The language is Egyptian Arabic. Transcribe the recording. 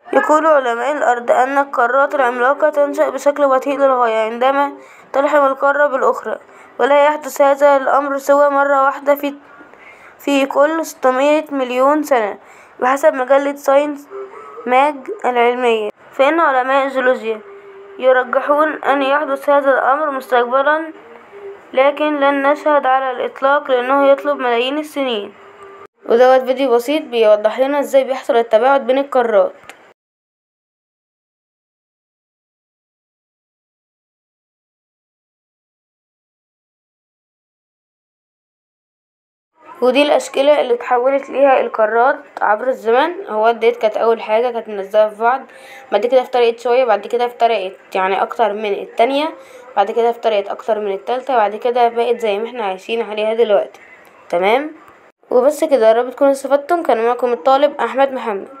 يقول علماء الأرض أن القارات العملاقة تنشأ بشكل بطيء للغاية عندما تلحم القارة بالأخرى ولا يحدث هذا الأمر سوى مرة واحدة في كل ستمائة مليون سنة بحسب مجلة ساينس ماج العلمية فإن علماء الجيولوجيا يرجحون أن يحدث هذا الأمر مستقبلا لكن لن نشهد على الإطلاق لأنه يطلب ملايين السنين ودوت فيديو بسيط بيوضحلنا ازاي بيحصل التباعد بين القارات ودي الأشكال اللي اتحولت ليها القارات عبر الزمن اهوت ديت كانت أول حاجة كانت ملزقة في بعض بعد كده افترقت شوية بعد كده افترقت يعني أكتر من التانية بعد كده افترقت أكتر من التالتة بعد كده بقت زي ما احنا عايشين عليها دلوقتي تمام وبس كده يارب تكونوا استفدتم كان معكم الطالب أحمد محمد